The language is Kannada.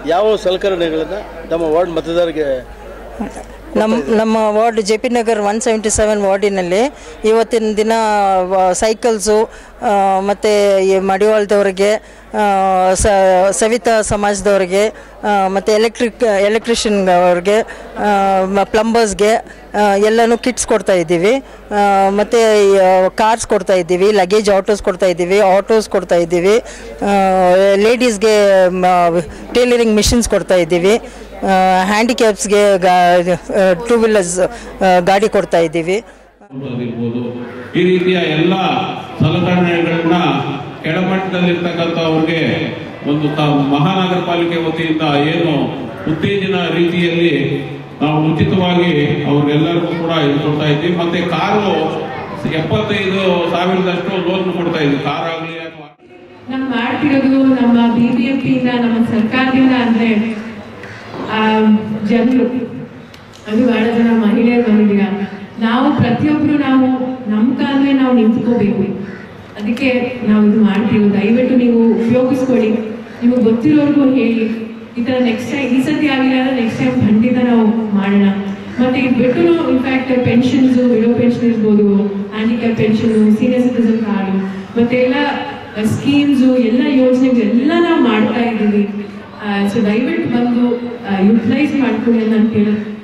ಯಾವ ಸಲಕರಣೆಗಳನ್ನು ನಮ್ಮ ವಾರ್ಡ್ ಮತದಾರರಿಗೆ ನಮ್ಮ ನಮ್ಮ ward J P Nagar one seventy seven ವಾರ್ಡಿನಲ್ಲಿ ಇವತ್ತಿನ ದಿನ ವ- ಸೈಕಲ್ಸು ಮತ್ತು ಈ ಮಡಿವಾಳದವ್ರಿಗೆ ಆ, ಸ ಸವಿತಾ ಸಮಾಜದವ್ರಿಗೆ ಮತ್ತು ಎಲೆಕ್ಟ್ರಿಕ್ ಎಲೆಕ್ಟ್ರಿಷಿಯನ್ ಅವ್ರಿಗೆ ಪ್ಲಂಬರ್ಸ್ಗೆ ಎಲ್ಲನೂ ಕಿಟ್ಸ್ ಕೊಡ್ತಾ ಇದ್ದೀವಿ ಮತ್ತು ಕಾರ್ಸ್ ಕೊಡ್ತಾ ಇದ್ದೀವಿ ಲಗೇಜ್ ಆಟೋಸ್ ಕೊಡ್ತಾ ಇದ್ದೀವಿ ಆಟೋಸ್ ಕೊಡ್ತಾ ಇದ್ದೀವಿ ಲೇಡೀಸ್ಗೆ ಟೇಲರಿಂಗ್ ಮಿಷಿನ್ಸ್ ಕೊಡ್ತಾ ಇದ್ದೀವಿ ಹ್ಯಾಂಡಿಕ್ಯಾಪ್ಸ್ಗೆ ಗಾ ಟೂ ವೀಲರ್ಸ್ ಗಾಡಿ ಕೊಡ್ತಾ ಇದ್ದೀವಿ ಇರ್ಬೋದು ಈ ರೀತಿಯ ಎಲ್ಲ ಸಲಕರಣೆಗಳನ್ನ ಕೆಳಮಟ್ಟದಲ್ಲಿರ್ತಕ್ಕಂಥವ್ರಿಗೆ ಒಂದು ತ- ಮಹಾನಗರ ಪಾಲಿಕೆ ವತಿಯಿಂದ ಏನು ಉತ್ತೇಜನ ರೀತಿಯಲ್ಲಿ ನಾವು ಉಚಿತವಾಗಿ ಅವ್ರಿಗೆಲ್ಲರಿಗೂ ಕೂಡ ಇದು ಕೊಡ್ತಾ ಇದ್ವಿ ಮತ್ತೆ ಕಾರು ಎಪ್ಪತ್ತೈದು ಸಾವಿರದಷ್ಟು ಲೋನ್ ಕೊಡ್ತಾ ಇದ್ವಿ ಕಾರ್ ಆಗಲಿ ಅಥವಾ ನಾವು ಮಾಡ್ತಿರೋದು ನಮ್ಮ ಬಿ ಬಿ ಎಂ ಪಿಯಿಂದ ನಮ್ಮ ಸರ್ಕಾರದಿಂದ ಅಂದ್ರೆ ಜನರು ಅದು ಬಹಳ ಜನ ಮಹಿಳೆಯರು ಬಂದಿದ್ದೀರ ನಾವು ಪ್ರತಿಯೊಬ್ರು ನಾವು ನಮ್ಮ ಕಾಲೇ ನಾವು ನಿಂತ್ಕೋಬೇಕು ಅದಕ್ಕೆ ನಾವು ಇದು ಮಾಡ್ತೀವಿ ದಯವಿಟ್ಟು ನೀವು ಉಪಯೋಗಿಸ್ಕೊಳ್ಳಿ ನಿಮಗೆ ಗೊತ್ತಿರೋರ್ಗೂ ಹೇಳಿ ಈ ಥರ ನೆಕ್ಸ್ಟ್ ಟೈಮ್ ಈ ಸತಿ ಆಗಿಲ್ಲ ಅಂದ್ರೆ ನೆಕ್ಸ್ಟ್ ಟೈಮ್ ಖಂಡಿತ ನಾವು ಮಾಡೋಣ ಮತ್ತೆ ಇದು ಬಿಟ್ಟು ಇನ್ಫ್ಯಾಕ್ಟ್ ಪೆನ್ಷನ್ಸ್ ವಿಡೋ ಪೆನ್ಷನ್ ಇರ್ಬೋದು handicap pension senior citizen card ಮತ್ತೆ ಎಲ್ಲ ಸ್ಕೀಮ್ಸು ಎಲ್ಲ ಯೋಜನೆಗಳು ಎಲ್ಲ ನಾವು ಮಾಡ್ತಾ ಇದ್ದೀವಿ ಸೊ ದಯವಿಟ್ಟು ಬಂದು ಯುಟಿಲೈಸ್ ಮಾಡ್ಕೊಳ್ಳಿ ಅಂತ ಹೇಳಿ